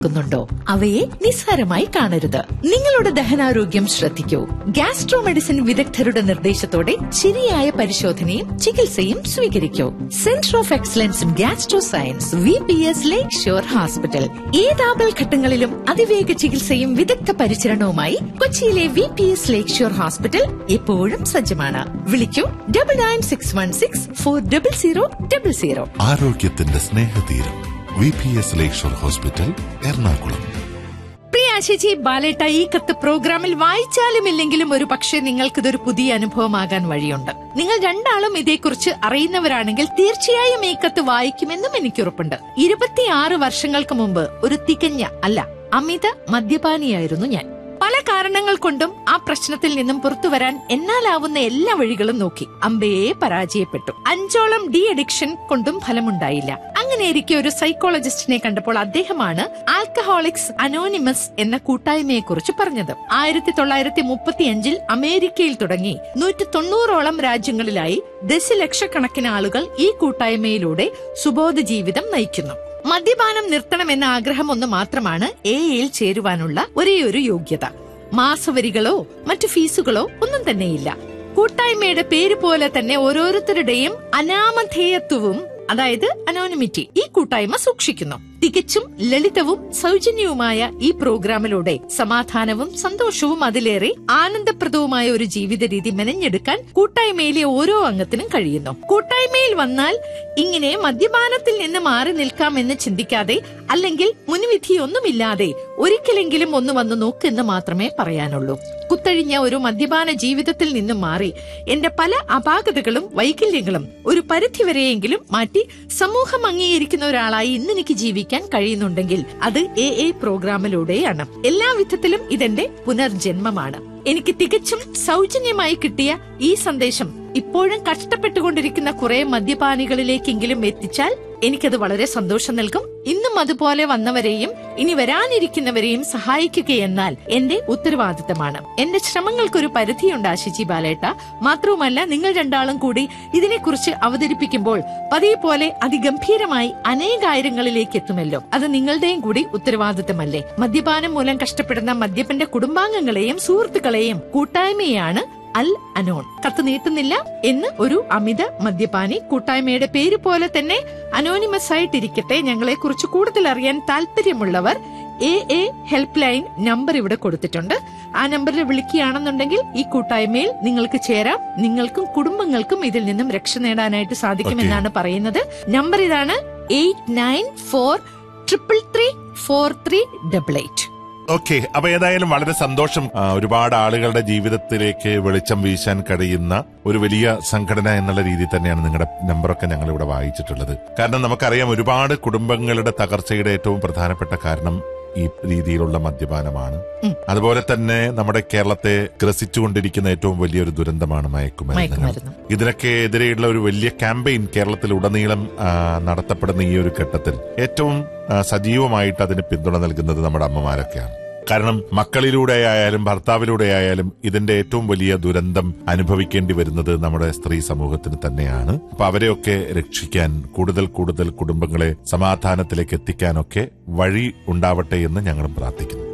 ുന്നുണ്ടോ അവയെ നിസ്സാരമായി കാണരുത് നിങ്ങളുടെ ദഹനാരോഗ്യം ശ്രദ്ധിക്കൂ ഗ്യാസ്ട്രോ മെഡിസിൻ വിദഗ്ധരുടെ നിർദ്ദേശത്തോടെ ശരിയായ പരിശോധനയും ചികിത്സയും സ്വീകരിക്കൂ centre of excellence in gastro science V P S lakeshore hospital ഏതാപൽ ഘട്ടങ്ങളിലും അതിവേഗ ചികിത്സയും വിദഗ്ധ പരിചരണവുമായി കൊച്ചിയിലെ V P S lakeshore hospital എപ്പോഴും സജ്ജമാണ് വിളിക്കൂ double nine six one six four double zero double zero ആരോഗ്യത്തിന്റെ സ്നേഹതീരം V P S lakeshore hospital Ernakulam പ്രിയ ആശിച്ചി ബാലേട്ട ഈ കത്ത് പ്രോഗ്രാമിൽ വായിച്ചാലും ഇല്ലെങ്കിലും ഒരു പക്ഷേ നിങ്ങൾക്കിതൊരു പുതിയ അനുഭവമാകാൻ വഴിയുണ്ട് നിങ്ങൾ രണ്ടാളും ഇതേക്കുറിച്ച് അറിയുന്നവരാണെങ്കിൽ തീർച്ചയായും ഈ കത്ത് വായിക്കുമെന്നും എനിക്കുറപ്പുണ്ട് ഇരുപത്തിയാറ് വർഷങ്ങൾക്ക് മുമ്പ് ഒരു തികഞ്ഞ അല്ല അമിത മദ്യപാനിയായിരുന്നു ഞാൻ പല കാരണങ്ങൾ കൊണ്ടും ആ പ്രശ്നത്തിൽ നിന്നും പുറത്തു വരാൻ എന്നാലാവുന്ന എല്ലാ വഴികളും നോക്കി അമ്പയെ പരാജയപ്പെട്ടു അഞ്ചോളം ഡി അഡിക്ഷൻ കൊണ്ടും ഫലമുണ്ടായില്ല അങ്ങനെയിരിക്കെ ഒരു സൈക്കോളജിസ്റ്റിനെ കണ്ടപ്പോൾ അദ്ദേഹമാണ് ആൽക്കഹോളിക്സ് അനോണിമസ് എന്ന കൂട്ടായ്മയെ കുറിച്ച് പറഞ്ഞത് ആയിരത്തി തൊള്ളായിരത്തി മുപ്പത്തിയഞ്ചിൽ അമേരിക്കയിൽ തുടങ്ങി നൂറ്റി തൊണ്ണൂറോളം രാജ്യങ്ങളിലായി ദശലക്ഷക്കണക്കിന് ആളുകൾ ഈ കൂട്ടായ്മയിലൂടെ സുബോധ ജീവിതം നയിക്കുന്നു മദ്യപാനം നിർത്തണമെന്ന ആഗ്രഹം ഒന്ന് മാത്രമാണ് എയിൽ ചേരുവാനുള്ള ഒരേയൊരു യോഗ്യത മാസവരികളോ മറ്റു ഫീസുകളോ ഒന്നും തന്നെയില്ല കൂട്ടായ്മയുടെ പേര് പോലെ തന്നെ ഓരോരുത്തരുടെയും അനാമധേയത്വവും അതായത് അനോണിമിറ്റി ഈ കൂട്ടായ്മ സൂക്ഷിക്കുന്നു തികച്ചും ലളിതവും സൗജന്യവുമായ ഈ പ്രോഗ്രാമിലൂടെ സമാധാനവും സന്തോഷവും അതിലേറെ ആനന്ദപ്രദവുമായ ഒരു ജീവിത രീതി മെനഞ്ഞെടുക്കാൻ കൂട്ടായ്മയിലെ ഓരോ അംഗത്തിനും കഴിയുന്നു കൂട്ടായ്മയിൽ വന്നാൽ ഇങ്ങനെ മദ്യപാനത്തിൽ നിന്ന് മാറി നിൽക്കാമെന്ന് ചിന്തിക്കാതെ അല്ലെങ്കിൽ മുൻവിധിയൊന്നുമില്ലാതെ ഒരിക്കലെങ്കിലും ഒന്ന് വന്ന് നോക്കെന്ന് മാത്രമേ പറയാനുള്ളൂ കുത്തഴിഞ്ഞ ഒരു മദ്യപാന ജീവിതത്തിൽ നിന്നും മാറി എന്റെ പല അപാകതകളും വൈകല്യങ്ങളും ഒരു പരിധിവരെയെങ്കിലും മാറ്റി സമൂഹം അംഗീകരിക്കുന്ന ഒരാളായി ഇന്ന് എനിക്ക് ജീവിക്കാൻ കഴിയുന്നുണ്ടെങ്കിൽ അത് എ എ പ്രോഗ്രാമിലൂടെയാണ് എല്ലാ വിധത്തിലും ഇതെന്റെ പുനർജന്മമാണ് എനിക്ക് തികച്ചും സൗജന്യമായി കിട്ടിയ ഈ സന്ദേശം ഇപ്പോഴും കഷ്ടപ്പെട്ടുകൊണ്ടിരിക്കുന്ന കുറെ മദ്യപാനികളിലേക്കെങ്കിലും എത്തിച്ചാൽ എനിക്കത് വളരെ സന്തോഷം നൽകും ഇന്നും അതുപോലെ വന്നവരെയും ഇനി വരാനിരിക്കുന്നവരെയും സഹായിക്കുകയെന്നാൽ എന്റെ ഉത്തരവാദിത്തമാണ് എന്റെ ശ്രമങ്ങൾക്കൊരു പരിധിയുണ്ട് ആശിജി ബാലേട്ട മാത്രവുമല്ല നിങ്ങൾ രണ്ടാളും കൂടി ഇതിനെക്കുറിച്ച് അവതരിപ്പിക്കുമ്പോൾ പതിയെ പോലെ അതിഗംഭീരമായി അനേകായിരങ്ങളിലേക്ക് എത്തുമല്ലോ അത് നിങ്ങളുടെയും കൂടി ഉത്തരവാദിത്തമല്ലേ മദ്യപാനം മൂലം കഷ്ടപ്പെടുന്ന മദ്യപന്റെ കുടുംബാംഗങ്ങളെയും സുഹൃത്തുക്കളെയും കൂട്ടായ്മയാണ് അൽ അനോൺ കത്ത് നീട്ടുന്നില്ല എന്ന് ഒരു അമിത മദ്യപാനി കൂട്ടായ്മയുടെ പേര് പോലെ തന്നെ അനോണിമസ് ആയിട്ടിരിക്കട്ടെ ഞങ്ങളെ കുറിച്ച് കൂടുതൽ അറിയാൻ താല്പര്യമുള്ളവർ A A help line number ഇവിടെ കൊടുത്തിട്ടുണ്ട് ആ നമ്പറിൽ വിളിക്കുകയാണെന്നുണ്ടെങ്കിൽ ഈ കൂട്ടായ്മയിൽ നിങ്ങൾക്ക് ചേരാം നിങ്ങൾക്കും കുടുംബങ്ങൾക്കും ഇതിൽ നിന്നും രക്ഷ നേടാനായിട്ട് സാധിക്കുമെന്നാണ് പറയുന്നത് നമ്പർ ഇതാണ് eight nine four triple three four three double eight okay അപ്പൊ ഏതായാലും വളരെ സന്തോഷം ആ, ഒരുപാട് ആളുകളുടെ ജീവിതത്തിലേക്ക് വെളിച്ചം വീശാൻ കഴിയുന്ന ഒരു വലിയ സംഘടന എന്നുള്ള രീതിയിൽ തന്നെയാണ് നിങ്ങളുടെ നമ്പറൊക്കെ ഞങ്ങൾ ഇവിടെ വായിച്ചിട്ടുള്ളത് കാരണം നമുക്കറിയാം ഒരുപാട് കുടുംബങ്ങളുടെ തകർച്ചയുടെ ഏറ്റവും പ്രധാനപ്പെട്ട കാരണം ഈ രീതിയിലുള്ള മദ്യപാനമാണ് ഉം. അതുപോലെ തന്നെ നമ്മുടെ കേരളത്തെ ഗ്രസിച്ചുകൊണ്ടിരിക്കുന്ന ഏറ്റവും വലിയൊരു ദുരന്തമാണ് മയക്കുമരുന്നുകൾ മയക്കുമരുന്ന് ഇതിനൊക്കെ എതിരെയുള്ള ഒരു വലിയ ക്യാമ്പയിൻ കേരളത്തിൽ ഉടനീളം ആ, നടത്തപ്പെടുന്ന ഈ ഒരു ഘട്ടത്തിൽ ഏറ്റവും ആ, സജീവമായിട്ട് അതിന് പിന്തുണ നൽകുന്നത് നമ്മുടെ അമ്മമാരൊക്കെയാണ് കാരണം മക്കളിലൂടെ ആയാലും ഭർത്താവിലൂടെ ആയാലും ഇതിന്റെ ഏറ്റവും വലിയ ദുരന്തം അനുഭവിക്കേണ്ടി വരുന്നത് നമ്മുടെ സ്ത്രീ സമൂഹത്തിന് തന്നെയാണ് അപ്പൊ അവരെയൊക്കെ രക്ഷിക്കാൻ കൂടുതൽ കൂടുതൽ കുടുംബങ്ങളെ സമാധാനത്തിലേക്ക് എത്തിക്കാനൊക്കെ വഴി ഉണ്ടാവട്ടെ എന്ന് ഞങ്ങളും പ്രാർത്ഥിക്കുന്നു